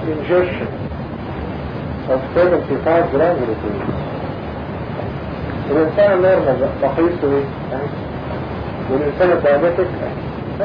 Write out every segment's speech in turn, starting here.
ingestion of 75 جرام جلوكوز الإنسان النورمال بقيسه ايه؟ أهي. والإنسان الدايابيتك أهي.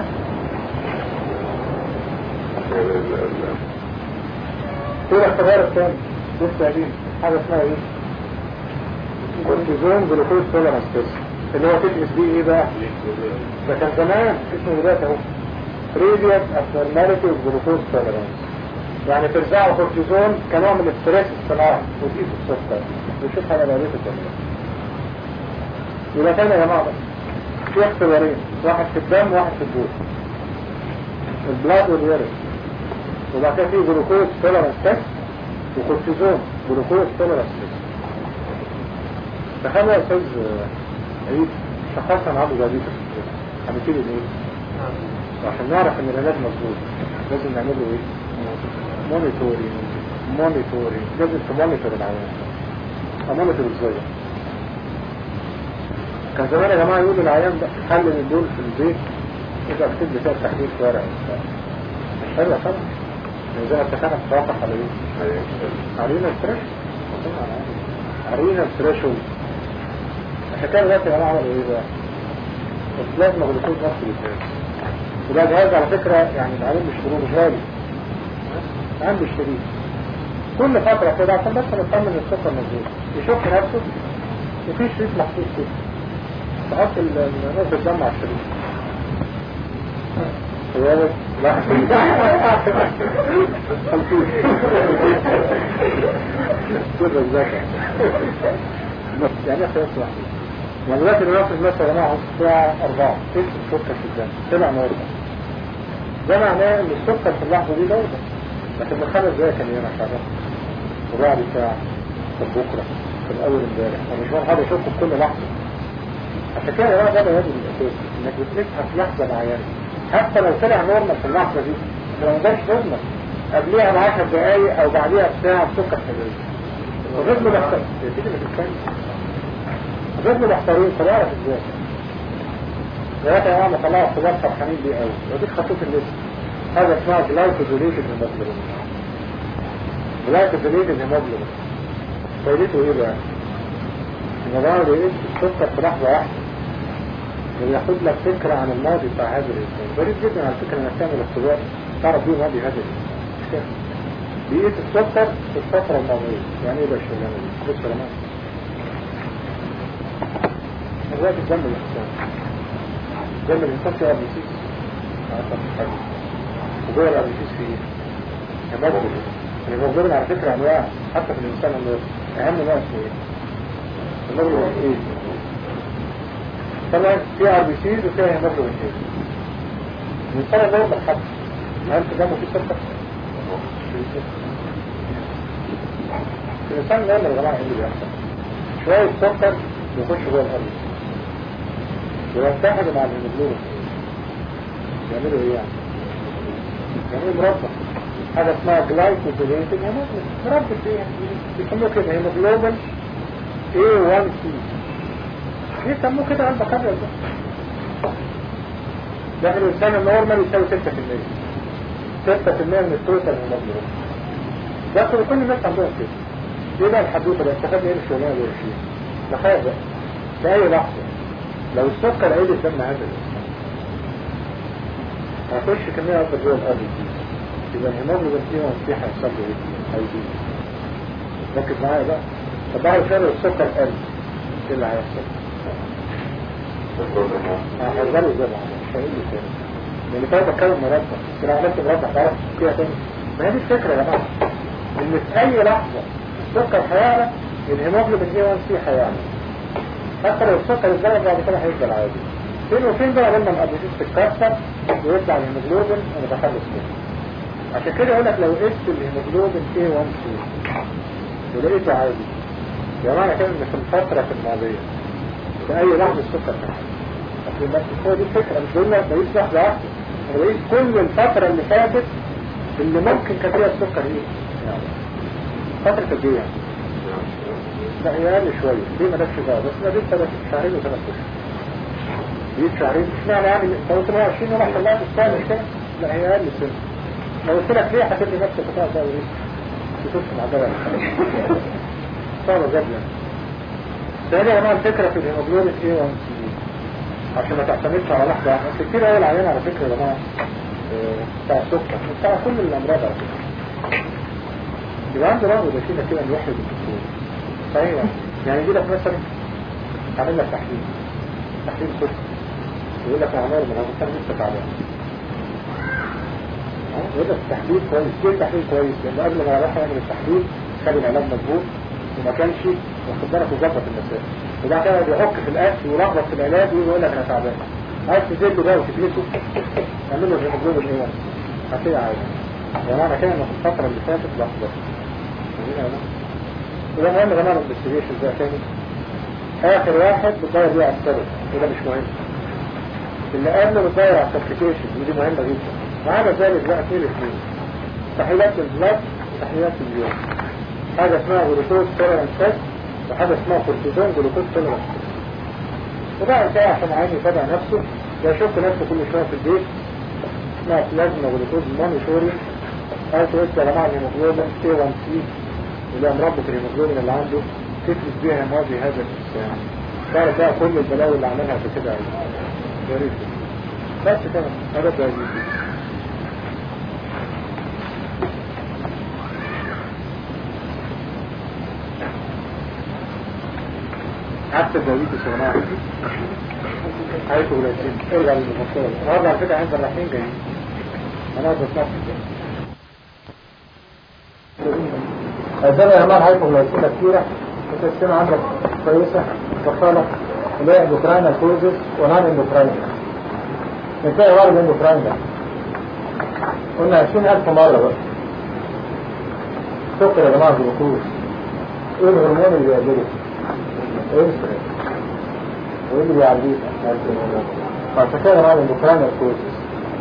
في الاختبار الثاني لسه قديم حاجة اسمها ايه؟ كورتيزون جلوكوز تولرانس تيست اللي هو تدرس بيه ايه بقى؟ ده كان زمان اسمه دلوقتي اهو previous abnormality of glucose tolerance يعني ترجعوا كورتيزون كنوع من الستريس الصناعي وتقيس السكر وتشوف حاجة بقى ولا يبقى تاني يا جماعة بقى في اختبارين واحد في الدم وواحد في الجوز البلاد واليورين وبعد كده في جلوكوز تولرانس تيست وكورتيزون جلوكوز تولرانس تيست تخيل يا استاذ عيد شخصنا عنده دايابيتس هنبتدي بايه؟ وعشان نعرف ان العلاج مظبوط لازم نعمل له ايه؟ مونيتوري مونيتوري لازم تمونيتور العيان امونيتور ازاي؟ كان زمان يا جماعه يقولوا العيان ده حل من دول في البيت يبقى اكتب لي فيها تحديد شوارع مش حلوه طبعا يعني زي ما اتفقنا في الواقع على ايه؟ علينا الفريش علينا الثريشولد عشان كده دلوقتي يا جماعه عملوا ايه بقى؟ البلازما جلوكوز نفس الجهاز وده جهاز على فكره يعني العيان بيشتروه مش غالي العيان بيشتريه كل فتره كده عشان بس نطمن السكر مظبوط يشوف نفسه وفي شريط محطوط كده تحط نقطة الدم على الشريط رياضة لا خلطوش سر الذكاء يعني ايه خياس واحد يعني دلوقتي الرافض مثلا معه الساعة 4 تلت السكر في الدم طلع نورمال ده معناه ان السكر في اللحظة دي نورمال لكن من خمس دقايق كان يانا شغال وبعد ساعة طب بكرة في الأول امبارح فمش هو حاجة يشوفه في كل لحظة عشان كده يا جماعه ده بيان الاساسي انك بتمسكها في لحظه معينه حتى لو طلع نورمال في اللحظه دي لو ما جاش نورمال قبليها ب 10 دقايق او بعديها بساعه السكر حلوين الرجل محتار تيجي ما تتكلم الرجل محتارين طب اعرف ازاي دلوقتي يا جماعه طلعوا اختبار فرحانين بيه قوي وديك خطوط الليست هذا اسمها جلايكوزوليتد هيموجلوبين جلايكوزوليتد هيموجلوبين فايدته ايه بقى؟ ان ده بيقيس السكر في لحظه واحده وياخد لك فكرة عن الماضي بتاع هذا الإنسان غريب جدا على فكرة انك تعمل اختبار تعرف بيه ماضي هذا الإنسان بيقيس السكر في الفترة الماضية يعني ايه ده الشغلانة دي؟ بص يا جماعة الراجل دم الإنسان دم الإنسان فيه ار بي سي وجوه الار بي سي فيه هيموجلوبين الهيموجلوبين على فكرة أنواع حتى في الإنسان النور أهم نوع اسمه ايه؟ الهيموجلوبين ايه؟ طبعا في ار بي سيز وفيها هيموجلوبين ايه الانسان النورمال حتى هل في دمه في سكر؟ الانسان النورمال يا جماعه ايه اللي بيحصل؟ شويه سكر بيخش جوه القلب ويتحدوا مع الهيموجلوبين يعملوا ايه يعني؟ يعملوا مربى حاجه اسمها جلايكوزيليتد هيموجلوبين مربى ايه يعني؟ بيسموه كده هيموجلوبين A1C يسموه كده عند قبل ده ده الإنسان النورمال يساوي 6% 6% من التوتال هيموجلوبين ده كل الناس عندهم كده ايه بقى الحدوثة اللي استفدنا ايه من الشغلانة اللي فيه تخيل بقى في أي لحظة لو السكر عيد الدم هذا الإنسان هتخش كمية أكبر جوه الأرض دي يبقى الهيموجلوبين فيه ومسيح هيحصل له ايه؟ هيزيد ركز معايا بقى طب بعد كده السكر قل ايه اللي هيحصل؟ هحذره زي ما مش هقول له تاني لان كده بتكلم مربع لو عملت مربع تعرف فيها تاني ما هي دي الفكره يا جماعه ان في اي لحظه السكر هيعلى الهيموجلوبين اي 1 سي هيعلى حتى لو السكر اتضرب بعد كده هيفضل عادي فين وفين بقى لما الابيتيس تتكسر ويطلع الهيموجلوبين ونتخلص منه عشان كده يقول لك لو قست الهيموجلوبين اي 1 سي ولقيته عادي يا معنى كده ان في الفتره في الماضيه في اي لحظه السكر كان عادي بس هو دي الفكرة مش قلنا بقيت لحظة واحدة انا بقيت كل الفترة اللي فاتت اللي ممكن كان فيها السكر ايه يعني فترة قد ايه يعني لا هي اقل شوية دي ما دفش بقى بس ما دي ثلاث شهرين وثلاث اشهر دي شهرين مش معنى يعني لو 28 يوم عشان لا تستاهل مش كده لا هي اقل سنة لو قلت لك ليه هتدي نفسك بتاع ده ايه تشوف مع ده صار جدا ثاني يا جماعه الفكره في الهيموجلوبين ايه 1 عشان ما تعتمدش على لحظه واحده بس كتير قوي العيان على فكره يا جماعه آه، بتاع السكر بتاع كل الامراض على فكره يبقى عنده رغبه داخليه كده انه يحرج الدكتور صحيح يعني. يعني يجي لك مثلا عامل لك تحليل تحليل سكر يقول لك انا نورمال انا كان لسه تعبان يقول لك التحليل كويس ليه التحليل كويس لان قبل ما يروح يعمل التحليل خد العلاج مظبوط وما كانش واخد بالك وظبط المسائل وبعد كده بيحك في الاكل ويلخبط في العلاج ويقول لك انا تعبان عايز تزيد بقى وتفلسه اعمل له الهيموجلوبين ايه هتلاقي عادي يعني معنى كده ان في الفتره اللي فاتت لخبط وده مهم يا جماعه الانفستيجيشن ده تاني اخر واحد بتدور بيه على السبب وده مش مهم اللي قبله بتدور على السبكتيشن ودي مهمه جدا وعلى ذلك بقى في الاثنين تحليلات البلاد وتحليلات اليوم حاجه اسمها جلوكوز تولرانس تيست وحاجه اسمها كورتيزون جلوكوز تولرانس تيست وبقى كده عشان عايز يتابع نفسه يشوف نفسه كل شويه في البيت اسمها بلازما جلوكوز مونيتوري او تقول يا جماعه الهيموجلوبين كي 1 سي اللي هي مربط الهيموجلوبين اللي عنده تفلس بيها ماضي هذا الانسان تعرف بقى كل البلاوي اللي عملها في كده يا ريت بس كده هذا ده عكس الدويت يا جماعه عايز ولادين ارجع للمفصل النهارده على فكره عند الرايحين جايين انا قاعد بسمع عندنا يا جماعه هايبوغلايسيميا كتيره متقسمه عندك كويسه بطاله اللي هي اندوكراينال كوزز ونان اندوكراينال نتلاقي ورد اندوكراينال قلنا 20000 مره بقى سكر يا جماعه جلوكوز ايه الهرمون اللي بيعمله؟ انسولين وايه اللي بيعديه؟ عشان كده يا جماعه الاندوكراينال كوزز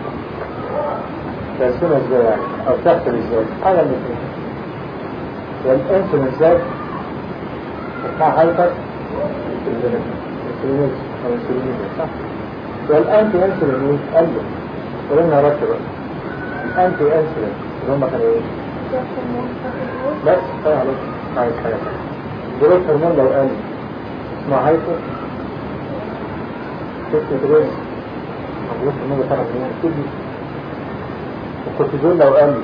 تقسمها ازاي يعني او تحصل ازاي حاجه من الاثنين والانسولين ازاي اسمها هايبر انسولين او انسولين صح والانتي انسولين قلب قلنا ركب الانتي انسولين اللي هم كانوا ايه بس طيب عليك عايز حاجه جروث هرمون لو قل اسمها هايبر تسمى جروث جروث هرمون ده طبعا كله الكورتيزون لو قل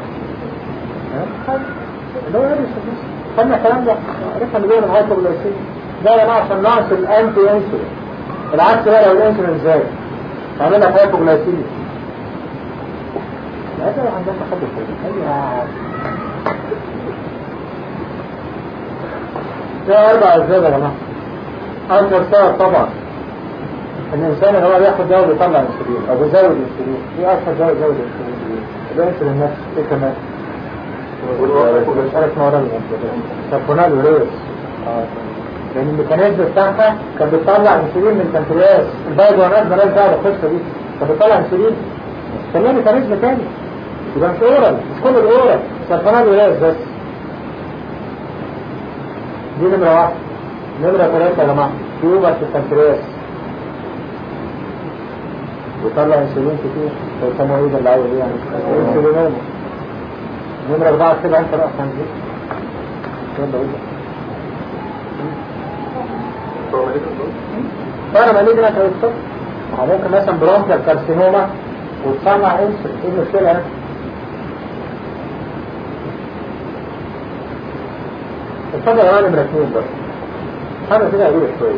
اللي هو قل خدنا الكلام ده عرفنا اللي بيعمل هايبوغلايسيميا ده يا جماعه عشان ناقص الانتي انسولين العكس بقى لو الانسولين زاد تعمل لك هايبوغلايسيميا لا ده عندنا تخبط ايوه ده اربع اسباب يا جماعه اكبر سبب طبعا ان الانسان اللي هو بياخد دواء بيطلع انسولين او بيزود انسولين ايه اكثر دواء يزود انسولين الانسولين نفسه ايه كمان عارف اسمه سابونال وريس لان الميكانيزم بتاعها كان بتطلع انسولين من البنكرياس البايدوانات مالهاش دعوه بالقصه دي كان بتطلع انسولين كان لها ميكانيزم تاني يبقى مش اورال مش كل الاورال سابونال وريس بس دي نمره واحده نمره ثلاثه يا جماعه تيوبر في البنكرياس ويطلع انسولين كتير فيسموه ايه ده اللي عاوز يعني انسولينوما نمرة أربعة كده أنت بقى كان دي يلا قول أنا مالي دلوقتي أقول ممكن مثلا برونكال كارسينوما وتصنع انسولين ايه المشكلة أنا؟ اتفضل يا معلم ركنين بقى حاجة كده أقول شوية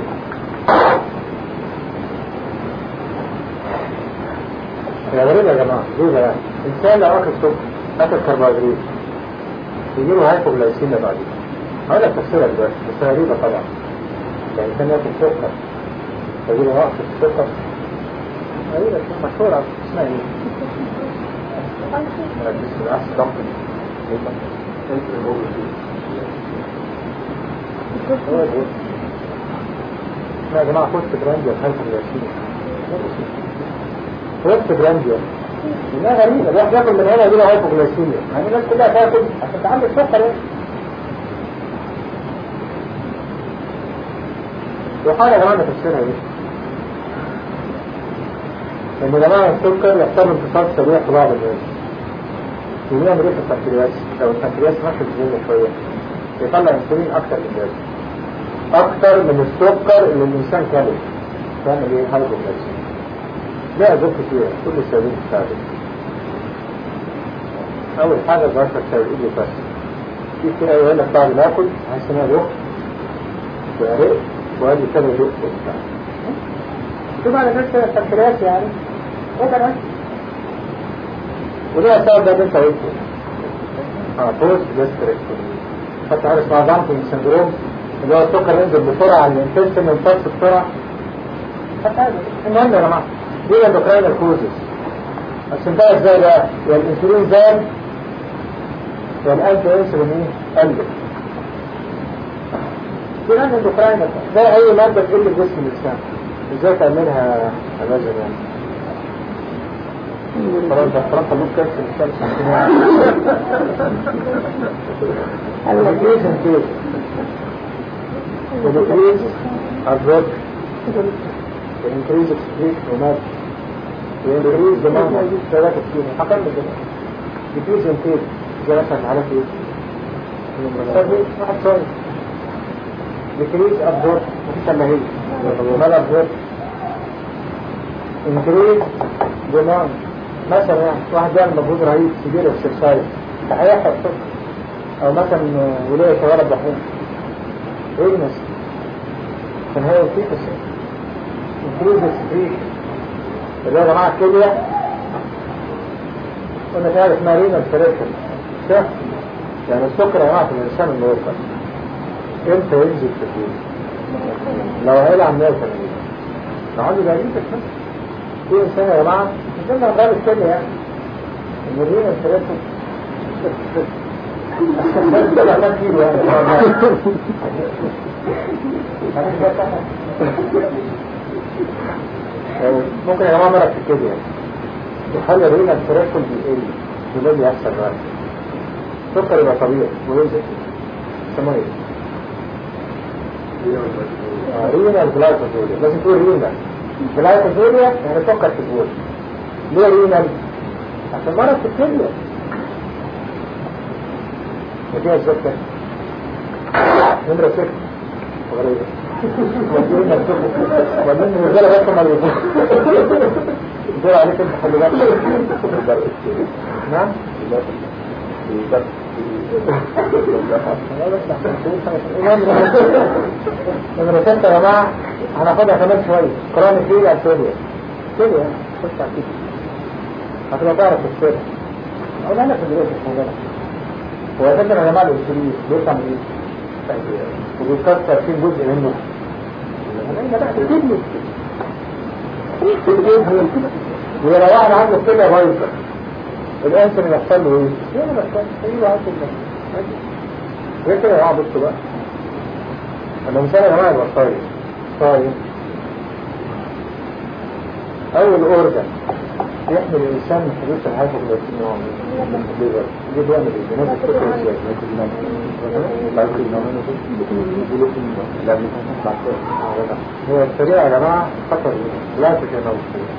يا غريب يا جماعة ليه ده يعني؟ إنسان لو أكل سكر أكل كربوهيدرات يجيله هايبوغلايسيميا بعد كده هقول لك تفسيرها دلوقتي بس غريبة طبعا يعني كان ياكل سكر فيجيله نقص في السكر غريبة شوف مشهورة اسمها ايه؟ جسم الأحس ضغط اسمها يا جماعة فوست برانديا هايبوغلايسيميا فوست برانديا انها غريبة الواحد ياكل من هنا يجيله هايبوغلايسيميا يعني الناس كلها تاكل عشان تعمل سكر يعني وحاجة كمان تفسيرها ايه؟ ان جماعة السكر يحصل انتصاب سريع في بعض الناس وبيعمل ايه في البنكرياس لو البنكرياس ماشي بزيادة شوية يطلع انسولين اكتر من اللازم اكتر من السكر اللي الانسان كله تعمل ايه هايبوغلايسيميا ليه اسباب كتير كل السبب بتاعته اول حاجه ظهر السبب ايه بس في كده يقول لك بعد ما اكل حاسس ان انا رحت وقريت وقال لي كده رحت وبتاع شوف على فكره البنكرياس يعني ايه ده وليه السبب ده انت قلته اه بوست جاستريكتومي حتى حاجه اسمها دامبنج سندروم اللي هو السكر ينزل بسرعه على الانتستين ويمتص بسرعه حتى هذا المهم يا جماعه دي الاندوكراين كوزز عشان ده ازاي بقى يا الانسولين زاد يا الانتي انسولين ايه قلت دي الاندوكراين ده اي ماده تقل في جسم الانسان ازاي تعملها يا مازن يعني خلاص ده خلاص خلوك كاس الشمس الانكريز انكريز الانكريز الرد الانكريز اكسبريت ومات الانكريز زمان ثلاثة كتير حقا من زمان الانكريز انكريز زي مثلا عارف ايه سبيل واحد ثاني الانكريز ابزورب مفيش الا هي مال ابزورب انكريز زمان مثلا يعني واحد بيعمل مجهود رهيب كبير اكسرسايز هيحرق سكر او مثلا ولاية شوارع بحوم ايه مثلا عشان هي في تسعير انكريز السكريشن اللي هو يا جماعه الكليه قلنا فيها اسمها رينا السليكشن صح يعني السكر يا جماعه في الانسان اللي هو امتى ينزل في الدين لو هيلعب 180 لو عنده 40 في انسان يا جماعه مش لنا نغير الكليه يعني المدينه السليكشن ده كان كيلو يعني ممكن يا جماعه مرض في الكليه يخلي الرينا التراكل بيقل وده اللي يحصل بقى السكر يبقى طبيعي وينزل اسمه ايه؟ رينا الجلايكوزوليا لازم تقول رينا الجلايكوزوليا يعني سكر في البول ليه رينا؟ عشان مرض في الكليه فيها الزكاة نمرة ست غريبة ودينا الزكاة ودينا الرجالة بس ما يجوز دول عليك انت خلي بالك نعم نمرة ستة يا جماعة هناخدها كمان شوية قرآن فيه الأسودية كده يعني خش على كده هتبقى تعرف السر أقول لك في دلوقتي الموضوع هو اساسا يا جماعه الانسولين بيطلع من ايه؟ وبيكسر فيه جزء منه ولو واحد عنده كده بايظه الانسولين يحصل له ايه؟ ايه ما يحصلش ايوه عايز غير كده يا جماعه بصوا بقى انا مثال يا جماعه يبقى صايم صايم اول اورجن يحمل الإنسان من حدوث الهايبوغلايسيميا الليفر ليه بيعمل ايه؟ بنفس الفكرة ازاي؟ هو السريع يا جماعة خطر لا تجنب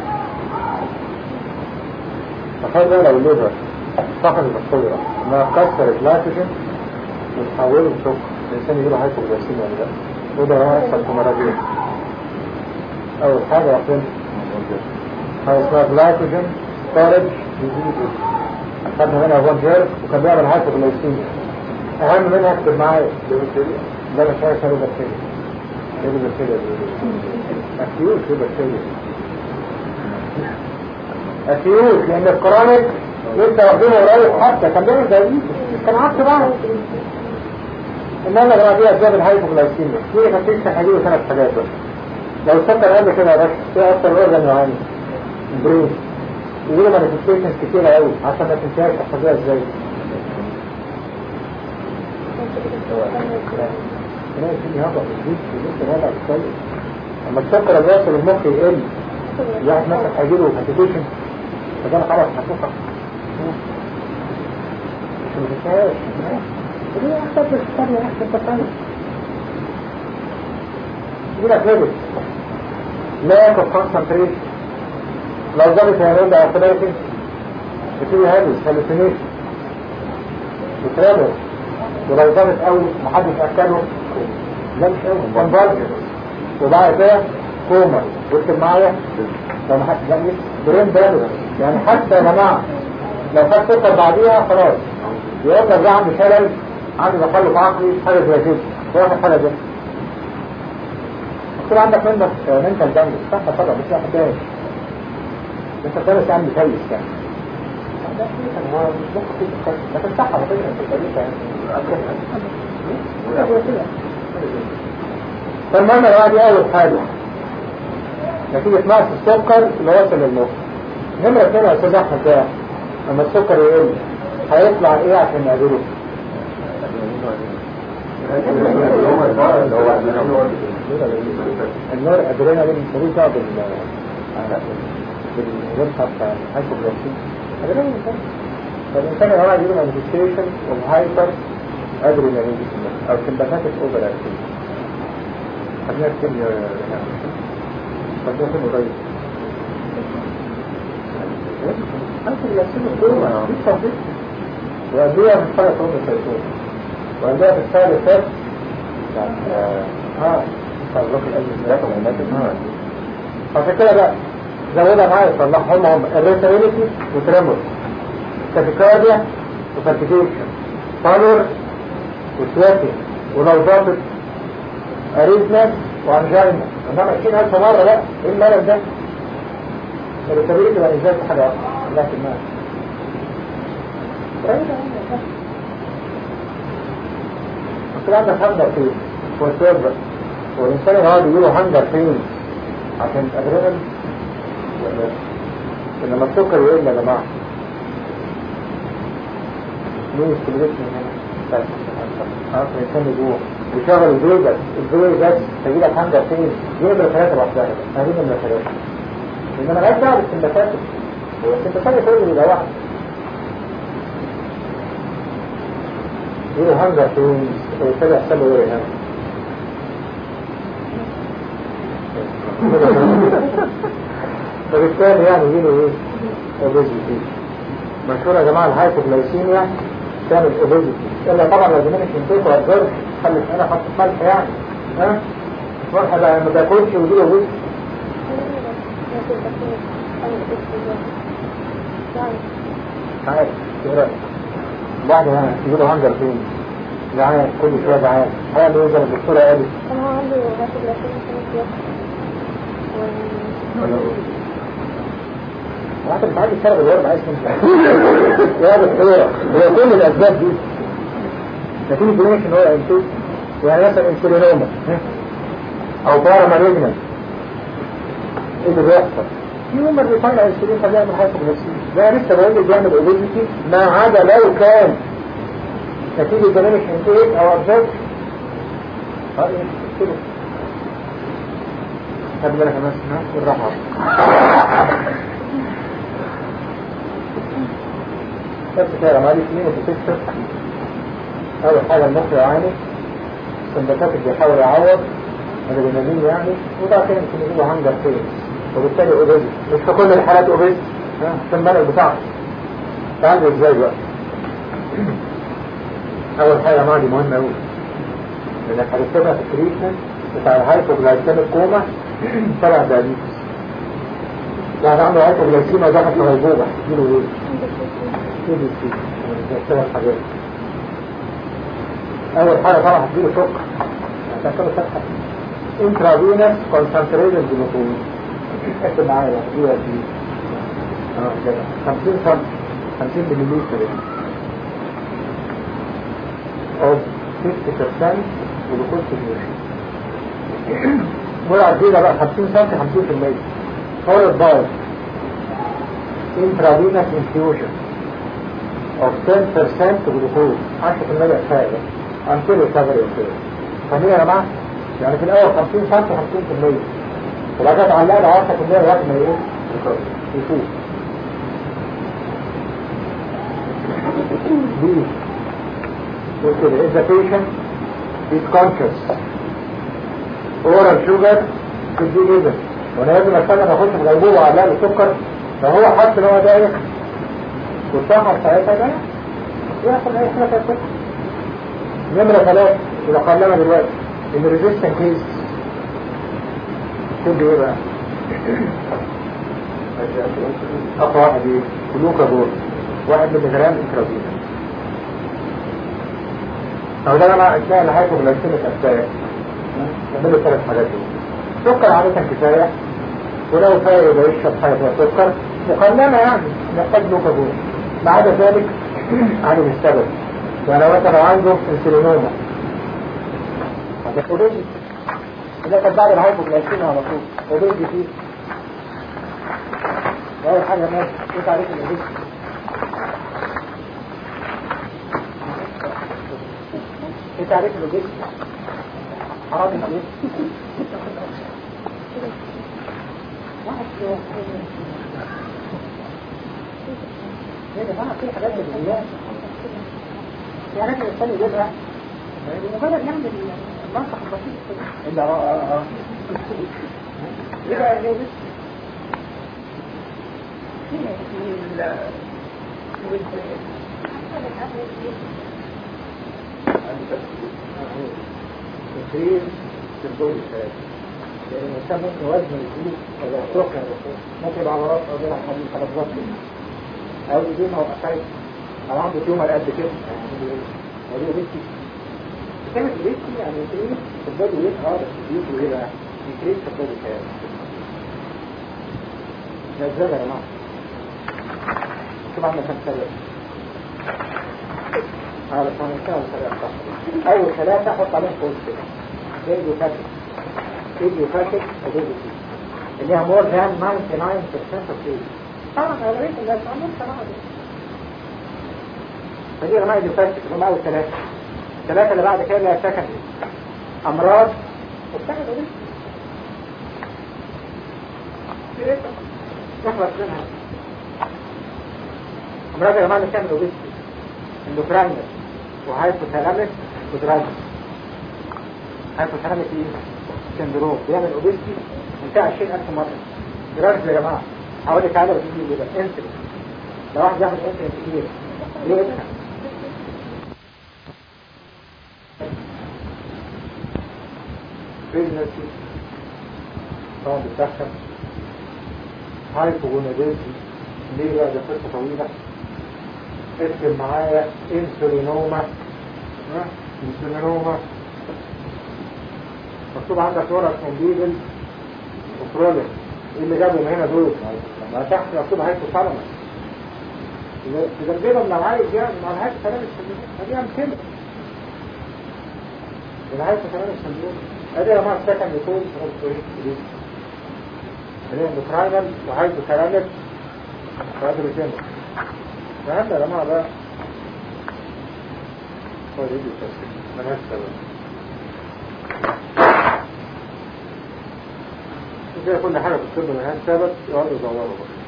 تخيل بقى لو الليفر فقد القدرة انها تكسر الجلايكوجين وتحوله لسكر الانسان يجيله هايبوغلايسيميا ولا لا؟ وده هو يحصل في مرضين اول حاجة واحدين حاجة اسمها جلايكوجين ستورج ديزيز خدنا منها فون جيرك وكان بيعمل هايبوغلايسيميا اهم منها اكتب معايا ده مش حاجة اسمها بكتيريا ايه بكتيريا اكيوت ايه بكتيريا اكيوت لان الكرونيك لسه واخدينه قريب حتى كان بيعمل دايبيتس كان عكس بعض انما لما دي اسباب الهايبوغلايسيميا في تفتيش هيجيبوا ثلاث حاجات بس لو السكر قبل كده يا باشا في اكتر اورجن يعاني برين يجيله مانيفستيشنز كتيرة قوي عشان ما تنساش تحفظيها ازاي تلاقي في هبط بتزيد لسه وضع كويس اما السكر اللي يوصل المخ يقل واحد مثلا هيجيله مانيفستيشن فده خلاص هتوقع مش ما تنساهاش ودي احسن بس ثانية احسن بس يقول لك ليبت لا ياخد كونسنتريشن لو ضابط هيرد على اعتبارك بتبقى هلس هلسينيشن وترابط ولو ضغط قوي محدش اكله لا مش قوي كونفرجن وبعد كده كوما واكتب معايا لو ما حد لا مش برين بالو يعني حتى يا جماعه لو خد سكر بعديها خلاص يقدر ده عنده شلل عنده تخلف عقلي حاجه زي كده واخد حاجه زي يكون عندك منك منتال دامج صح طبعا مش واحد تاني انت دارس عندي كويس يعني ده كان هو مخ فيه سكر لكن صح على فكره في الطريقه يعني فالمهم يا دي اول حاجه نتيجه نقص السكر اللي وصل للمخ نمرة اثنين يا استاذ احمد ده لما السكر يقل هيطلع ايه عشان يعدله؟ النور ادرينالين شريكه بال بالربحه بتاع الهايبوجلايسيميا ادرينالين فالانسان يا جماعه يجيله مانيفستيشن اوف هايبر ادرينالين او سمباثيك اوفر اكتيفيتي خلينا نكتب يا خلينا نكتب قريب وأندية من حالة صوت السيطور وأندية في السنة اللي فات ها صدق الأجل ثلاثة ومنات عشان كده بقى زودها معايا صلحهم هم الريتابيليتي وتريمور تاكيكارديا وفالتيكيشن بالور وسواتي ولو ضابط اريزمس وانجينا انما 20000 مرة لا ايه الملل ده الريتابيليتي بقى ازاي في حاجة واحدة لكن ما طبعا عندك هنجر فين والسيرفر والإنسان يقعد يقولوا هنجر فين عشان الأدرينال إنما السكر يقل يا جماعة مين يستمرت من هنا عارف الإنسان يجوع ويشغل البيضة البيضة بس تجيلك هنجر فين دي نمرة ثلاثة لوحدها هذه نمرة ثلاثة إنما لا دعوة بالسمباتات هو السمباتات كله يبقى واحد يقولوا هنجر فين ويبتدي يحصل له ايه هنا فبالتالي يعني يجيله ايه اوبيزيتي مشهور يا جماعه الهايبوغلايسيميا تعمل اوبيزيتي الا طبعا لو زمانك انتيك وابزرف خلي انا حط ملح يعني ها واحد ما بياكلش ويجيله اوبيزيتي عارف ايه بعد ما يجيله هنجر فين جعان كل شويه جعان هيعمل ايه زي ما الدكتوره قالت كان هو عنده هاتف لكن وانت مش عايز تشتغل الورد عايز تمشي يا دكتوره هي كل الاسباب دي لكن الجنيش ان هو انتو يعني مثلا انسولينوما او بارا مالجنا ايه اللي بيحصل في يوم اللي بيطلع انسولين فبيعمل هايبوغليسيميا ده لسه بقول لك بيعمل اوبيزيتي ما عدا لو كان نتيجة برامج انتيك او ابزرف هذه كده خد بالك يا ناس بالراحة بس كده معالي اثنين وتكسر اول حاجة المخ يعاني السندكاتك بيحاول يعوض الادرينالين يعني وبعد كده يمكن يجيبوا هانجر فين وبالتالي اوبيزي مش في كل الحالات اوبيزي في الملك بتاعك تعالوا ازاي بقى اول حاجه معاه دي مهمه قوي لانك هتكتبها في التريتمنت بتاع الهايبوغلايسيميك كوما طلع دايابيتس يعني عنده هايبوغلايسيميا ضغط في غيبوبه يجيله ايه؟ ايه دي سي هتكتبها الحاجات اول حاجه طبعا هتجيله سكر هتكتبها سكر انترافينس كونسنتريتد جلوكوز اكتب معايا بقى دي دي اه كده 50 سم 50 مللي يعني of 50% glucose solution جرعة جديدة بقى 50 سم 50% followed by intravenous infusion of 10% glucose 10% كفاية until recovery occurs فاهمين يا جماعة؟ يعني في الأول 50 سم 50% وبعد كده تعلقنا 10% لغاية ما ايه؟ يفوق دي وكده if the patient is conscious oral sugar could be given وانا لازم استنى ما اخش في غيبوبه واعلق له سكر فهو حس ان هو دايخ والسكر ساعتها ده ياخد اي حاجه كده نمرة ثلاثة إذا قلنا دلوقتي إن الريزيستنت كيس كله إيه بقى؟ أقوى واحد إيه؟ جلوكاجون واحد ملي جرام إنترافينا أو ده أنا أثناء الهايبوغلايسيميك أتاك نعمله ثلاث حاجات دول سكر عادة كفاية ولو فايق يبقى يشرب حاجة فيها سكر مقننة يعني محتاج جلوكاجون ما عدا ذلك عدم السبب يعني مثلا عنده انسولينوما ده اوريدي ده كان بعد الهايبوغلايسيميا على طول اوريدي فيه اول حاجه ماشي ايه تعريف الاوريدي ايه تعريف الاوريدي حرام ايه يا جماعه في حاجات بالله في حاجات الانسان يجيبها مجرد يعمل المنطق البسيط كده الا اه اه اه يبقى ايه تكرير في الدور الثلاثي لأن الإنسان ممكن وزنه يزيد ولا يتوقع ممكن يبقى عضلات أو بيلعب حديد خلاص أو يدين أو أسعيد أو عنده تيومر قد كده يعني ودي بنتي كانت بنتي يعني ايه في البدو ايه اه بس بيجوا ايه بقى يكريت في البدو كام ده ازاي يا جماعه طبعا ما كان سريع على ثاني كده سريع صح اول ثلاثه احط عليهم فوق كده فيديو فاتك فيديو فاتك وفيديو فيه اللي هي مور ذان 99% اوف ايه طبعا اغلبيه الناس عندهم صناعه دي فدي يا جماعه دي فاتك هم اول ثلاثه الثلاثة اللي بعد كده اللي هي سكندري أمراض وبتاخد ايه؟ نخلص منها أمراض يا جماعة اللي بتعمل اوبيستي اندوكراينر وهايبوثالاميك ودراجز هايبوثالاميك ايه؟ سندروم بيعمل اوبيستي انتهى 20000 مرة دراجز يا جماعة حوالي تعالى وتيجي يبقى انسلين لو واحد ياخد انسلين كتير ليه يتخن؟ بريجنسي طبعا بتدخل هايبوجوناديزم ليه بقى ده قصة طويلة اكتب معايا انسولينوما ها؟ انسولينوما مكتوب عندك ورق كومبيبل وفرولين ايه اللي جابهم هنا دول ما تحت مكتوب هايبوثالامس تجنبهم من العايز يعني مع الهايبوثالامس دي امثله الهايبوثالامس سندروم ادي يا جماعه السكن يكون اللي هي اندوكراينال وهايبوثالاميك وادريجينال فهم يا جماعه بقى هو دي التسكين ملهاش سبب زي كل حاجه في الطب ملهاش سبب يقعدوا يدوروا بقى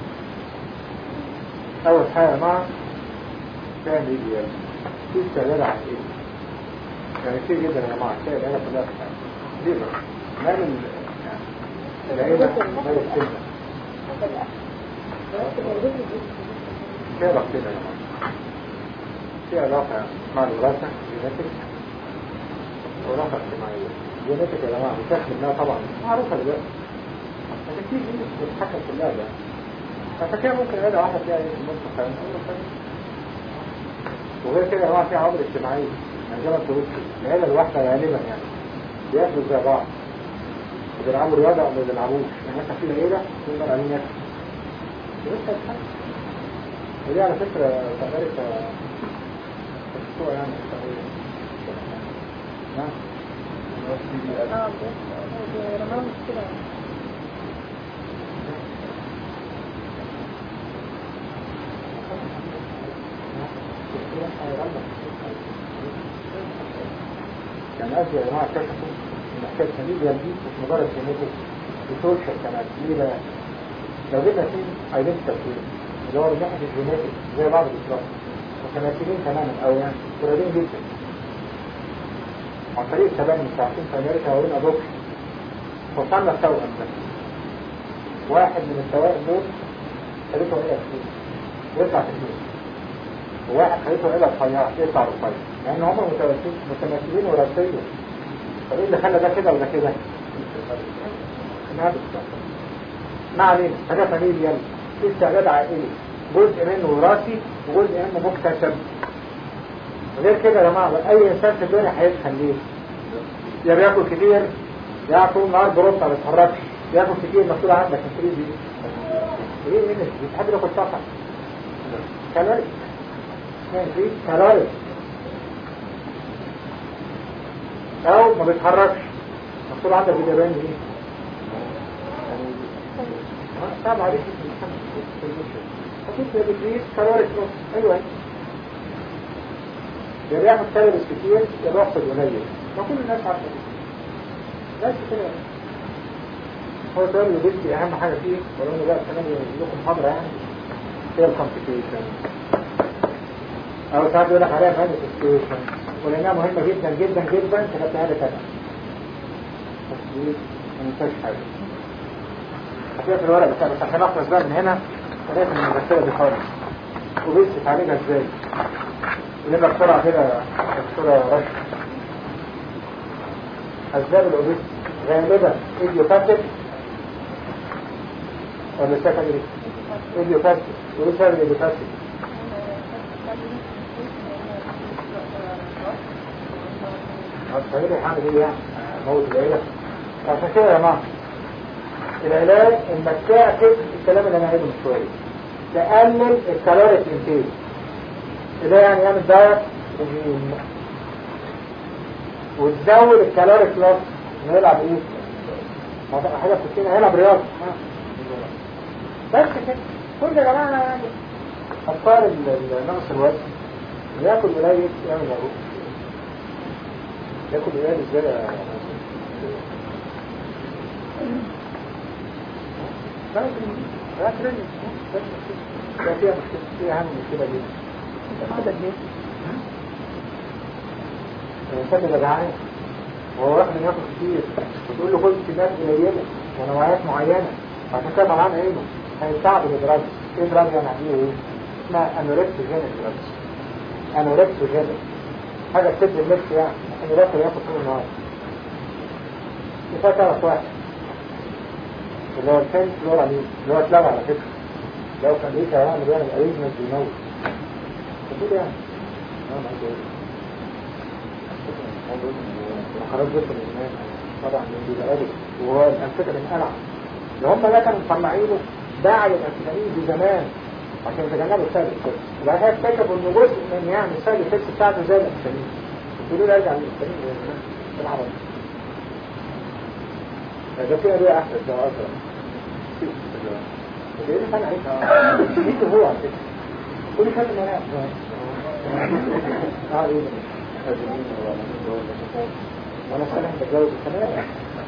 اول حاجه يا جماعه كان يجي يعني في استعداد عن ايه يعني كتير جدا يا جماعه تلاقي العيله كلها في حاجه ليه بقى؟ ما من العيله ما السنه في علاقة كده يا جماعه في علاقه مع الوراثه جينيتك وعلاقه اجتماعيه جينيتك يا جماعه بتاخد منها طبعا معروفه دلوقتي لكن في جينيتك بتتحكم كلها ده عشان كده ممكن عيله واحده فيها ايه ممكن فاهم وغير كده يا جماعه في عوامل اجتماعيه يعني زي ما انت قلت العيله الواحده غالبا يعني بياكلوا زي بعض بيلعبوا رياضه او ما بيلعبوش يعني مثلا في العيله في قاعدين ياكلوا لسه الحاجه ودي على فكره في امريكا مشروع يعني تقريبا نعم اه بس رمضان مش كده يعني قصدي يا جماعه اكتشفوا ان حكايه فاميليا دي مش مجرد جينيتك وسوشيال كمان ليه بقى؟ لو جبنا فيه ايدنتيكال فيه اللي هو من ناحيه الجينيتك زي بعض بالظبط متماثلين تماما او يعني قريبين جدا عن طريق التبني ساعتين في امريكا وين ادوبشن وصلنا التوأم ده واحد من التوائم دول خليته هي فيه ويطلع في الدنيا وواحد خليته عيلة رفيعة يطلع رفيع لأن هم متماثلين متماثلين وراثيا طب ايه اللي خلى ده كده ولا كده؟ ما علينا حاجة فاميليال في استعداد عائلي جزء منه وراثي وجزء منه مكتسب غير كده يا جماعة أي إنسان في الدنيا هيتخن ليه؟ يا بياكل كتير يا طول النهار بروح ما بيتحركش ياكل كتير مسؤول عنك الفريز دي ايه ايه مش بتحب ياكل طاقة كالوري اسمها كالوري او ما بيتحركش مسؤول عنك باليابان ايه صعب عليك اكيد بتريد كالوري ايوه يا بيعمل كالوريز كتير يا بيحصل قليل ما كل الناس عارفه كده بس كده هو سؤال الوبيستي اهم حاجه فيه ولو انا بقى كمان لكم محاضره يعني هي الكومبليكيشن او ساعات يقول لك عليها مانيفستيشن ولانها مهمه جدا جدا جدا كتبتها لك انا بس دي ما ننساش حاجه هتلاقيها في الورق بتاع بس عشان اخلص بقى من هنا لقيت من المساله دي خالص وبيستي تعالجها ازاي ونبقى بسرعه كده بسرعه رشد أسباب الأوبيس غالبا إيديوباثيك ولا سكندري إيديوباثيك وإيه سبب الإيديوباثيك؟ الصغير حامل إيه يعني؟ موت العيلة عشان كده يا جماعة العلاج إنك تعكس الكلام اللي أنا قايله من شوية تقلل الكالوريك انتيج ده يعني يعمل دايت رجيم وتزود الكالوري كلاس نلعب ايه هتبقى حاجه في السنه هيلعب رياضه بس كده كل يا جماعه يعني افكار النقص الوزن ياكل قليل يعمل عروق ياكل قليل ازاي يا ده فيها مشكلة فيها أهم مشكلة دي هذا ليه؟ الإنسان اللي جعان وهو واحد من ياكل كتير وتقول له خد كميات قليلة ونوعيات معينة عشان كده طبعا عينه هيستعب الإدراج إيه إدراج يعني عاملين إيه؟ اسمها أنوركسوجينيك دراجز أنوركسوجينيك حاجة تسد النفس يعني عشان يبطل ياكل طول النهار كفاية تعرف واحد اللي هو الفين فلور عليه اللي هو اتلغى على فكرة لو كان ليه كلام بيعمل أريزمنت بيموت فكده يعني نعم عايز اقول خلاص جبت الإيمان طبعا من بيبقى قادر وهو الأنفكة انقلع اللي هم ده كانوا مصنعينه باع الأنفكامين دي زمان عشان يتجنبوا السائل الفكس وبعد كده اكتشفوا إن جزء من يعني السائل الفكس بتاعته زي الأنفكامين يقولوا له ارجع للأنفكامين بالعربي ده في أدوية أحسن ده أزرق وده إيه فعلا عليك مين هو على فكرة كل كلمة أنا اه ايه وانا سنة بتجوز الثلاثة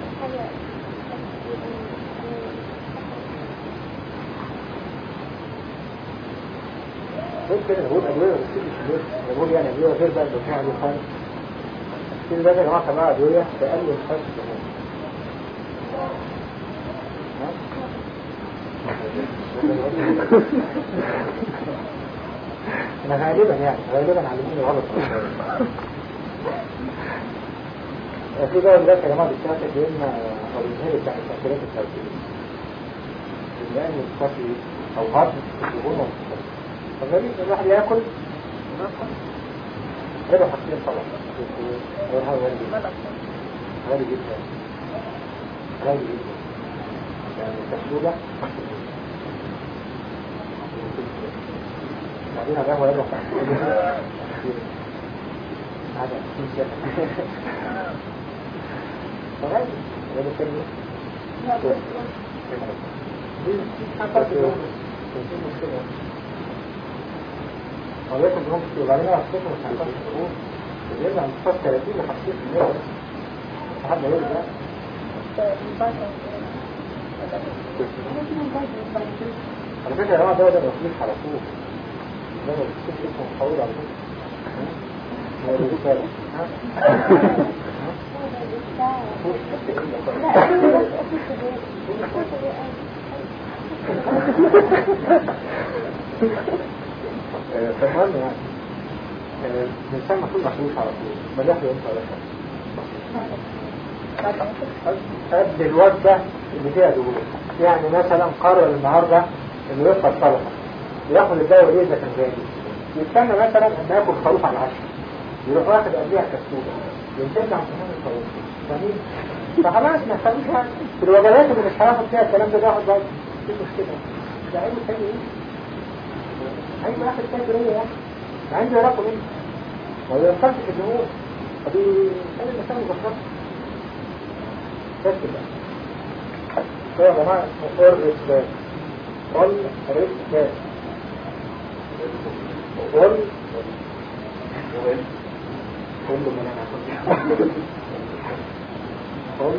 غير كده بقول أدوية بس كده مش بقول يعني أدوية غير بقى اللي فيها أدوية خالص كده ده يا جماعة كمان أدوية تقلل خالص الدهون أنا غالبا يعني غالبا علموني غلط في بقى دلوقتي يا جماعة بيتاخد يا إما أو الانهيار بتاع التأثيرات التوكيلية لأن الكافي أو هضم الدهون والسكر فغالبا الواحد ياكل هيبقى حاجتين طبعا غيرها غالي جدا غالي جدا غالي جدا يعني الكبسولة بعدين القهوة يبقى هذا كيس فغالي هذا كلمة ولكن هم في وبعدين انا افتكر مش هنفكر شهور يرجع من 30 ل 50% بس لحد ما يرجع على فكرة يا جماعة ده ده مخليك على طول ده ما بتكتبش اسمه مطول على فكرة هو ده رسالة آه، فالمهم يعني آه، الإنسان المفروض ما يخلوش على طول ما ياخد أنت ولا شيء قد الوجبة اللي فيها دهون يعني مثلا قرر النهاردة انه يفطر سلطة ياخد الدواء ليه اذا كان جاي يستنى مثلا اما ياكل خروف على العشاء يروح واخد قبلها كسوبة ينتج عن كمان الخروف فاهمين؟ فخلاص ما تخليش يعني في الوجبات اللي مش هياخد فيها الكلام ده بياخد بقى مفيش مشكلة ده عيبه تاني ايه؟ عيبه واحد تاكل ايه يعني؟ عنده يراقب ايه؟ ما ينفعش الدهون فدي خلي الانسان مظبط بس كده ده يا جماعه اسمه اورس قل رزق قل كل من انا قل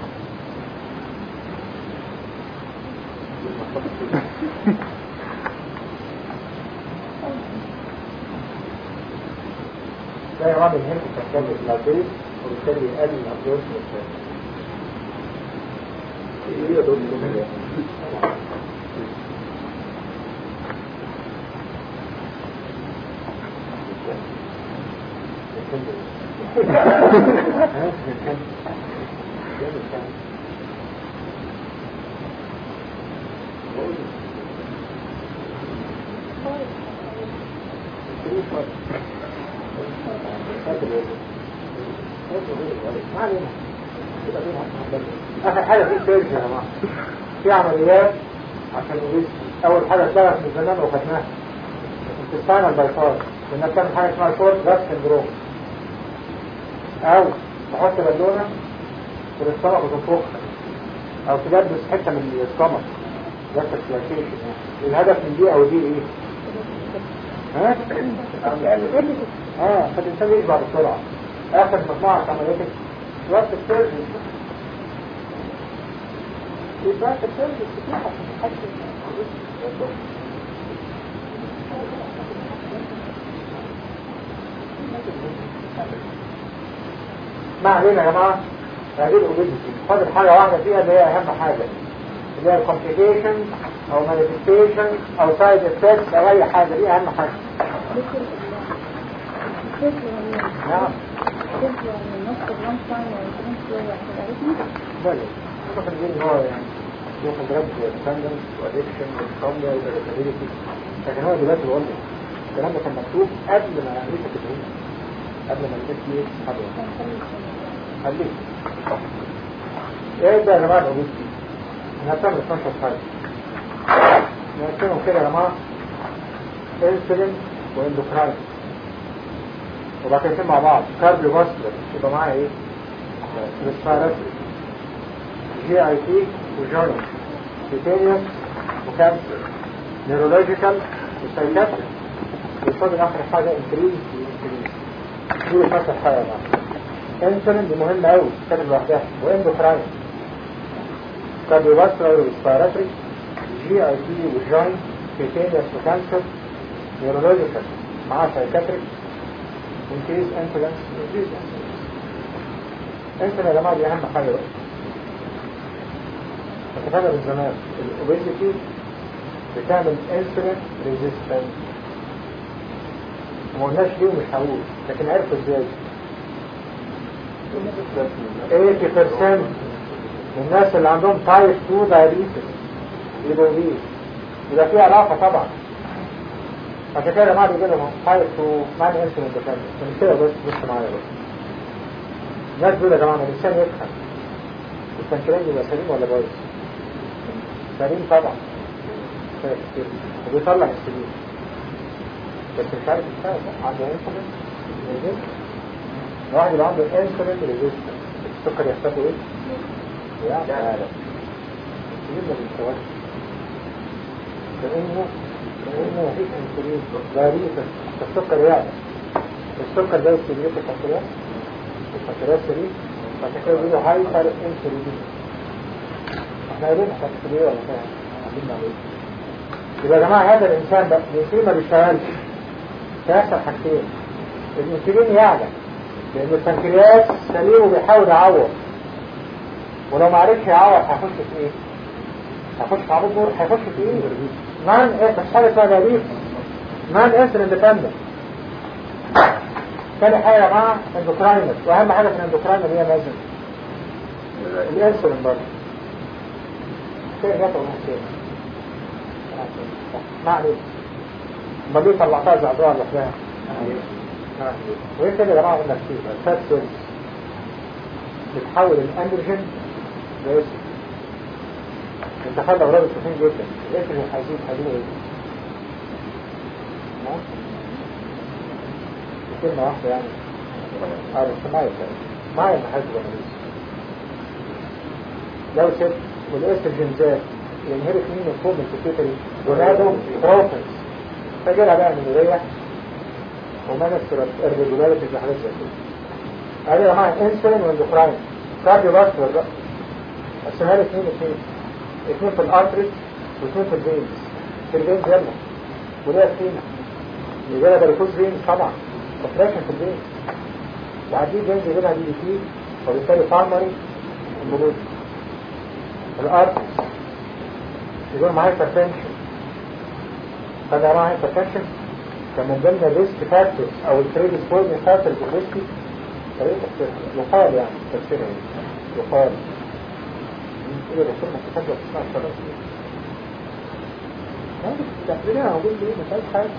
ده يا جماعه الهند تختلف الابيض وبالتالي يقلل الابيض ايه يا دكتور اخر حاجة في سيرج يا جماعة في عمليات عشان نقول اول حاجة اشتغلت من زمان وخدناها الانتستاينال بايفاز كنا بنعمل حاجة اسمها شورت جاس سندروم او نحط بالونة في الاسطمك وتنفخها او تلبس حتة من الاسطمك ده سيركيليشن الهدف من دي او دي ايه؟ ها؟ اه فالانسان يشبع بسرعة اخر مجموعة عمليات وقت السيرجن يبقى السيرجن كتير عشان تحسن ما علينا يا جماعة هذه الأوبيديتي فاضل حاجة واحدة فيها اللي هي أهم حاجة اللي هي الكومبليكيشن أو مانيفستيشن أو سايد افكتس أو أي حاجة دي أهم حاجة نعم بلى ممكن نقول هو يعني ياخد رد ديبندنس وادكشن وانسومنيا وإريتابيلتي لكن هو دلوقتي بقول لك الكلام ده كان مكتوب قبل ما نعمل التدريب قبل ما نجيب فيه حاجة خليك ايه ده يا جماعة الأوبيستي احنا بنعمل 12 حاجة نقسمهم كده يا جماعة انسولين واندوكراين وبعد كده مع بعض كارديو فاسكولار يبقى معايا ايه؟ ريسبيراتوري جي اي تي وجوني كيتينيوس وكانسر نيرولوجيكال وسايكاتري وصل اخر حاجة انكريز دي فاصل حاجة بقى انسولين دي مهمة قوي كانت لوحدها واندوكراين كارديوفاسكولار وريسبيراتوري جي اي تي وجوين كيتينيوس وكانسر نيرولوجيكال مع سايكاتريك انكريز انسولين انكريز انسولين يا جماعة دي اهم حاجة بقى اتفقنا من زمان الاوبيسيتي بتعمل انسولين ريزيستنس ما قلناش ليه ومش هقول لكن عرفوا ازاي 80% من الناس اللي عندهم تايب 2 دايابيتس يبقوا بيه يبقى في علاقة طبعا عشان كده ما بيجي لهم تايب 2 معنى انسولين ديبندنس من كده بس بص معايا بس الناس بيقولوا يا جماعة ما الانسان يفهم البنكرياس يبقى سليم ولا بايظ؟ سليم طبعا وبيطلع السليم بس مش عارف السبب عنده انسولين ريزيستنس واحد يبقى عنده انسولين ريزيستنس السكر يحتاجه ايه؟ يعني هذا السليم ما بيستواش لانه لانه مفيش انسولين دايريتس السكر يعني السكر ده يستميت البنكرياس البنكرياس سليم عشان كده بيقولوا هايبر انسولين احنا قايلين تفصيليه ولا فاهم عاملين عليه يبقى يا جماعه هذا الانسان ده الانسولين ما بيشتغلش فيحصل حاجتين الانسولين يعلى لان البنكرياس سليم وبيحاول يعوض ولو ما عرفش يعوض هيخش في ايه؟ هيخش في عروض نور هيخش في ايه؟ نان ايه بس حاجه اسمها دايابيتس نون انسولين ديبندنت تاني حاجة مع اندوكراينر واهم حاجة في الاندوكراينر هي مازن الانسولين برضه فين جاته ولا ما عليك امال ليه طلعتها زعزوعة لوحدها وايه كده يا جماعة قلنا كتير الفات سيلز بتحول الاندروجين لاسم انت خلى اولاد السخين جدا الاسم الحزين حزين ايه كلمة واحدة يعني اه بس معايا معايا محاسب ونريس لو ست والاستروجين زاد ينهرك مين الفوق من السكيتري ونادو بروفنس فجرى بقى من الريح ومانستر الريجولاريتي في حاجات زي كده ادي يا جماعه انسولين واندوكراين كارديو فاسكولار بقى قسمها لي اثنين اثنين اثنين في الارتري واثنين في الفينز في الفينز يلا وليها فينا يجيلها باريكوز فينز طبعا كومبريشن في الفينز وعديه فينز يجيلها دي تي وبالتالي بارمري امبولوجي الارتري يقول معايا هايبرتنشن فده معايا هايبرتنشن كان من ضمن الريسك فاكتورز او التريد سبويلنج فاكتورز الريسكي يقال يعني تفسيرها يقال إيه الرسول ما تفضل تسمع الصلاة هذه تقريبا هقول ليه ما فيهاش حاجة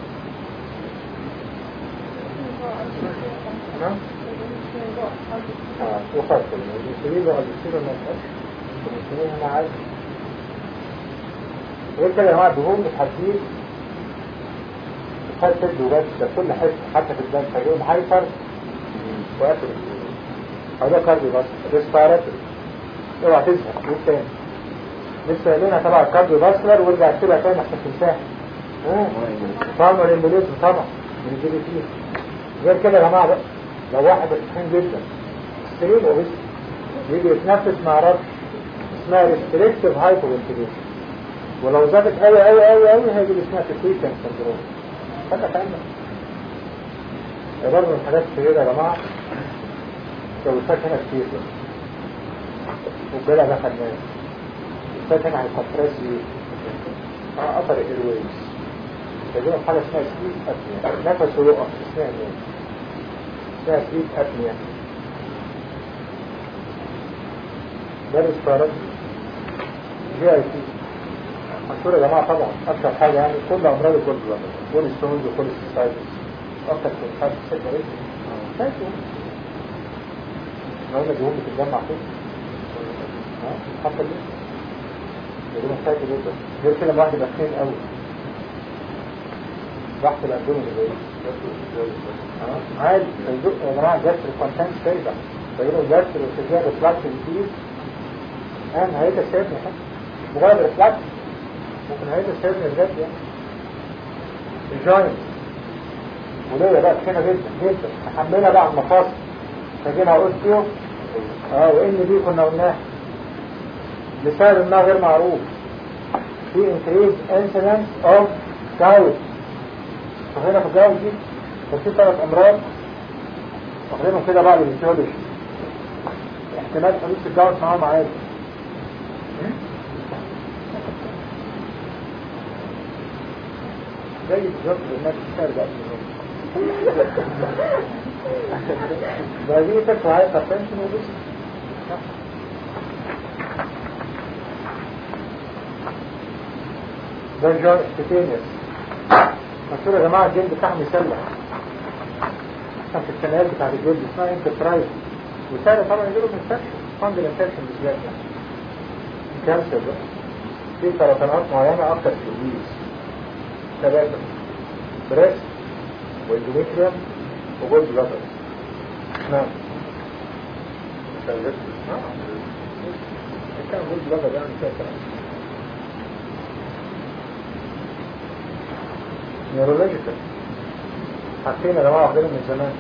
نعم اه وخاصة المسلمين بقى بيصيروا ما فيهاش المسلمين انا عارف غير كده يا جماعة دهون بتحديد بتحدد تدي وبس ده كل حس حتى في الدم فيقوم هايبر وقفل هذا كارديو بس ريسبيراتوري اوعى تزهق قول تاني لسه قايلينها تبع الكارديو فاسكولار وارجع اكتبها تاني عشان تنساها طبعا الامبوليزم طبعا من الجي فيه غير كده يا جماعه بقى لو واحد بتخين جدا ستريل اوبس يجي يتنفس مع ربش اسمها ريستريكتيف هايبر انتجريشن ولو زادت قوي قوي قوي قوي هيجي اسمها تكويشن سندروم خلي فاهمة برضه من الحاجات الكبيرة يا جماعه جوزات هنا كتير بقى والجلع ده خدناه الفات هنا هيكمبرس ايه؟ اه اثر الايرويز يجيبهم حاجة اسمها سليب ابنيا نفسه يقف اسمها ايه؟ اسمها سليب ابنيا ده الاسبارات جي اي تي مشهور يا جماعة طبعا اكتر حاجة يعني كل امراض الجلد بقى كل ستونز وكل سيستايتس اكتر من حاجة ستة ايه؟ شايفه لو قلنا دهون بتتجمع فيه حتى دي دي محتاجة جدا غير كده الواحد يبقى خين قوي ضغط الأبدومين اللي عادي الزق يا جماعة جسر الكونتنت ترجع بيقولوا جسر وسجاء ريفلاكشن كتير أهم هيدا سيبني حتى مجرد ريفلاكشن ممكن هيدا سيبني بجد يعني الجاينت وليه بقى خينة جدا جدا محملها بقى على المفاصل فجينا اوستيو اه وان دي كنا قلناها لسبب ما غير معروف في increased incidence of gout فهنا في الجوز دي كان في ثلاث امراض واخدينهم كده بعد الفيسيولوجي احتمال حدوث الجوز معاهم عادي زي بالظبط الناس بترجع وظيفتك وهاي تنشن وبس ده الجار استيتينيوس مشهور يا جماعة الجلد بتاعهم يسلح عشان في الكنال بتاع الجلد اسمها انتربرايز وسهل طبعا يجيله من سكشن فاندل انفكشن بالذات يعني كانسر بقى في سرطانات معينة أكتر في الجلد ثلاثة بريست واندوميتريوم وجولد بلاتر نعم كان جولد بلاتر يعني كده كلام نيورولوجيكال حاطين يا جماعه واخدينهم من زمان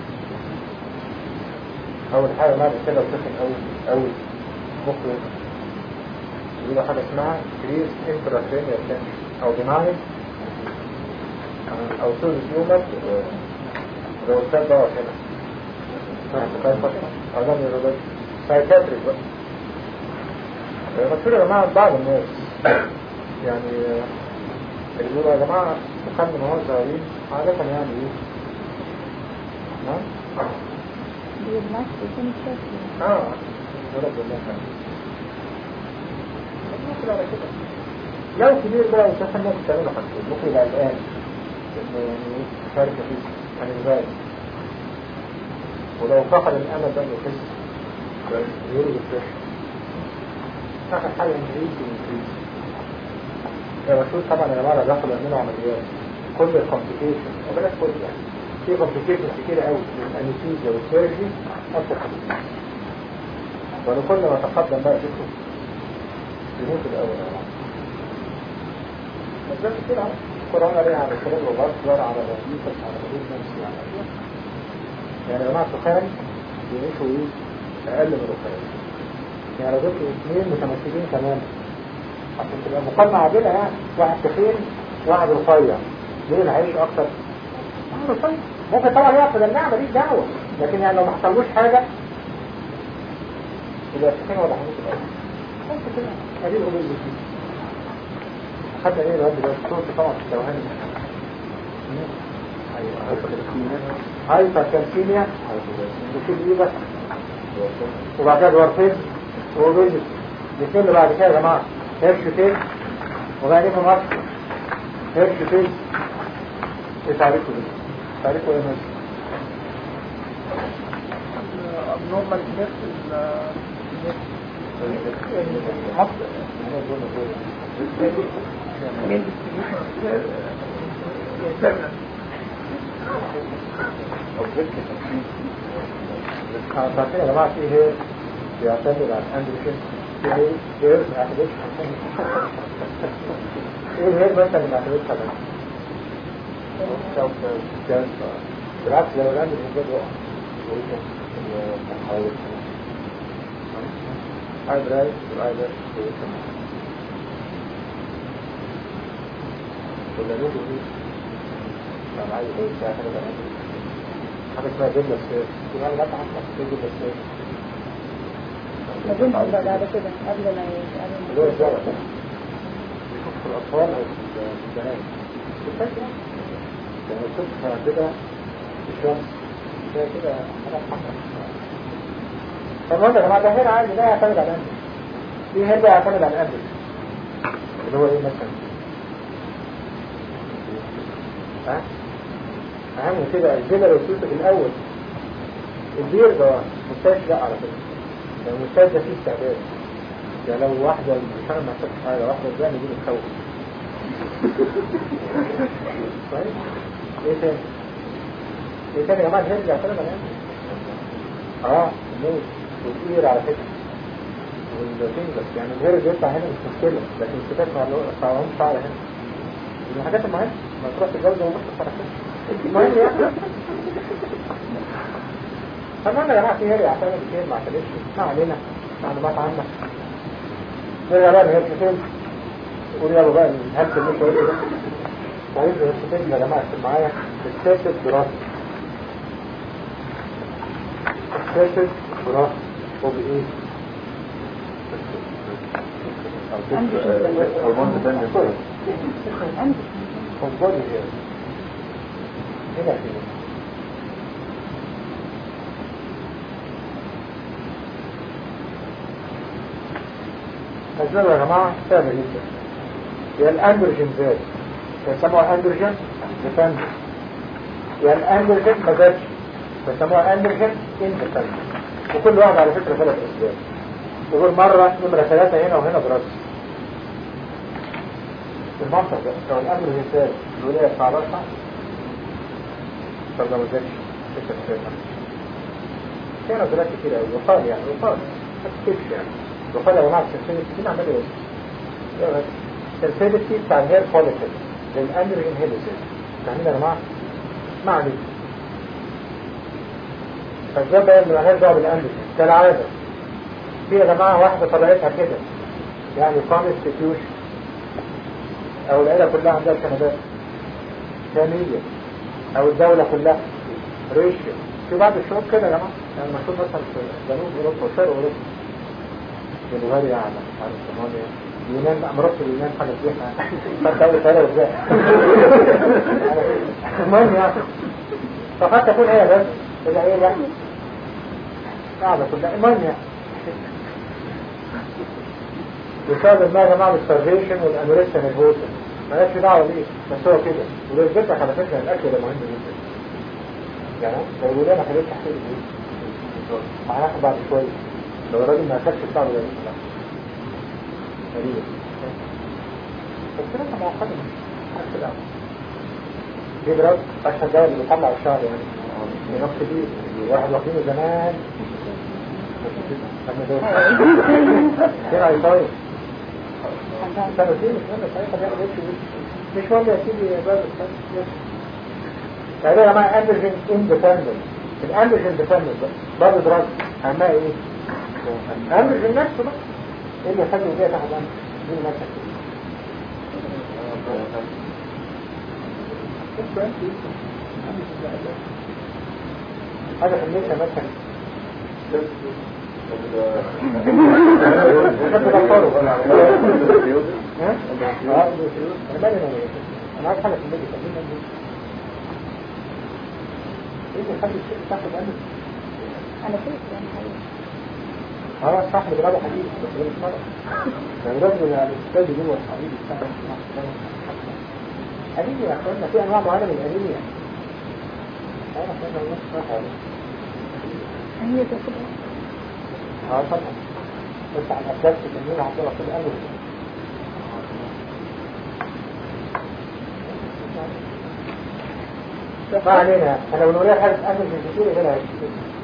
اول حاجه بعد كده وسخن قوي قوي مخه يقولوا حاجه اسمها كريس انتراكرينيال تنشن او دينايل او سوز هيومر لو استاذ دواء هنا هذا نيورولوجي سايكاتريك بقى مشهور يا جماعه بعض الناس يعني اللي بيقولوا يا جماعة دخلنا ما هو صغيرين عادة يعني ايه؟ نعم؟ بالعكس يكون شكل اه ضرب الله خير ممكن على كده لو كبير بقى وشاف الناس بتعمله حاجتين ممكن يبقى قلقان انه يعني ايه خارج مفيش عن الغاية ولو فقد الامل بقى يحس يقول بالفرش اخر حاجة انجريز انجريز يا رسول طبعا يا جماعة دخلوا يعملوا عمليات كل الكومبليكيشن وبلاش كل يعني في كومبليكيشن كتير قوي من الانستيزيا والسيرجي اكتر ولكل ما تقدم بقى ذكره يموت الاول يا جماعة بس ده كتير عم القرآن عليه على الشباب والغصب على الرئيس على حدود نفسي على يعني يا جماعة التخان بيعيشوا ايه اقل من الرخام يعني لو جبت اثنين متمثلين تماما عشان تبقى مقارنة عادلة يعني واحد تخين واحد رفيع مين اللي هيعيش اكتر؟ واحد رفيع ممكن طبعا ياخد النعمة ماليش دعوة لكن يعني لو ما حصلوش حاجة يبقى التخين ولا هيموت الاول ممكن كده ادي الامور اللي فيه خدنا ايه لغايه دلوقتي صوت طبعا في التوهان هايبر كالسيميا وفي ايه بس وبعد كده دورفين وروجل الاثنين اللي بعد كده يا جماعه هيرش فين وبعدين في مصر هيرش فين ايه تعريفه ده؟ تعريفه ايه ماشي abnormal depth main distribution internal فاكرين يا جماعه في هير بيعتمد على الاندروجين في هير هير ما يعتمدش ايه الهير مثلا اللي ما يعتمدش على بالعكس لو الاندروجين ده وقع عايز رايز وعايز ولا نوجه ايه؟ طب عايز ايه؟ حاجه بقى حاجة اسمها جملة السير يبقى انا بتعب في جملة السير ما كنتش بقى بعد كده قبل ما اللي هو يتعلم الزرع بيشوف في الأطفال أو في البنات في الفكرة لما تشوف كده في الشمس كده كده حاجة حمراء فالمهم يا جماعة ده هنا عادي ده يعتمد على الأندل في هنا يعتمد على الأندل اللي هو ايه مثلا ها اهم من كده الجبل والسوسة في الاول البير ده مستاش لا على فكرة يعني المستاش ده فيه استعداد يعني لو واحدة مش انا محتاج حاجة واحدة ازاي نجيب الخوف طيب ايه تاني ايه تاني يا جماعة الهند يعتمد على الهند اه النوز والإير على فكرة والفينجرز يعني الهير بيطلع هنا مش مشكلة لكن الستات ما لهمش شعر هنا من الحاجات المهمة ما تروح تتجوز وما تروح على كده المهم يعني فالمهم يا جماعة في هير يعتمد كتير ما اعتمدش ما علينا معلومات عامة نرجع بقى لهير كتير قول يلا بقى الهبت اللي انت قلته ده وعايز الهير يا جماعة اكتب معايا السياسة دراسة السياسة دراسة وبإيه؟ هرمون تاني عندي خبري هنا هنا كده الزر يا جماعة سهل جدا يا الاندروجين زاد بيسموها اندروجين ديبندنت يا الاندروجين ما زادش بيسموها اندروجين انديبندنت وكل واحد على فكرة ثلاث اسباب يقول مرة نمرة ثلاثة هنا وهنا برأس المنطق ده لو الامر مثال الولاية بتاع راسها طب لو ما زادش ستة ستة في نظرات كتير قوي وقال يعني وقال ما تكتبش يعني وقال يا جماعة السنسيتي مين عمال يقول السنسيتي بتاع الهير فوليكل للامر انهيبيتد فاهمين يا جماعة؟ ما عليك فالزبا بقى اللي مالهاش دعوه بالامر كالعادة في يا جماعة واحدة طبيعتها كده يعني constitution او العيلة كلها عندها شهادات ثانية او الدولة كلها ريشيو في بعض الشعوب كده يا جماعة يعني مشهور مثلا في جنوب اوروبا وشرق اوروبا بلغاريا على على صوماليا اليونان بقى مرات اليونان حاجة فيها فانت أول سؤال ازاي المهم يعني فقد تكون هي بس إذا هي لا قاعدة كلها المهم يعني بسبب ما يا جماعة السرفيشن والأنوريكسيا نيرفوسا مالكش دعوة بيه بس هو كده وده يثبت لك على فكرة الأكل ده مهم جدا يعني لو يقول انا خليت تحت الايه معناها بعد شوية لو الراجل ما أكلش بتاعه ده لا غريبة بس لسه معقدة مش عارف كده دي دراج أشهر دواء اللي بيطلع الشعر يعني بنفس دي واحد واخدينه زمان لما دول كده عيطاية سنتين مش مهم ساعتها بياخد اتش مش مهم يا سيدي يا باب يعني يا جماعه اندروجين اندبندنت الاندروجين ديبندنت برضه دراج اهمها ايه؟ اندروجين نفسه بقى ايه اللي يخلي دي تاخد اندروجين؟ دي نفسك هذا خليك مثلا انا عايز حاجه في النادي خلينا نقول ايه اللي يخلي الشيء تاخد قلب انا كنت يعني حقيقي اه صح بيضربوا حديد بس ده مش مرض يعني الراجل اللي على الاستاذ جوه الحديد بتاع حديد يا اخوانا في انواع معينه من الانيميا انا اخوانا الناس صح هي تاخد اه طبعا بس على الاساس الانيميا هتبقى كل قلب ما علينا انا بنقول حاجه اهل الجزيره هنا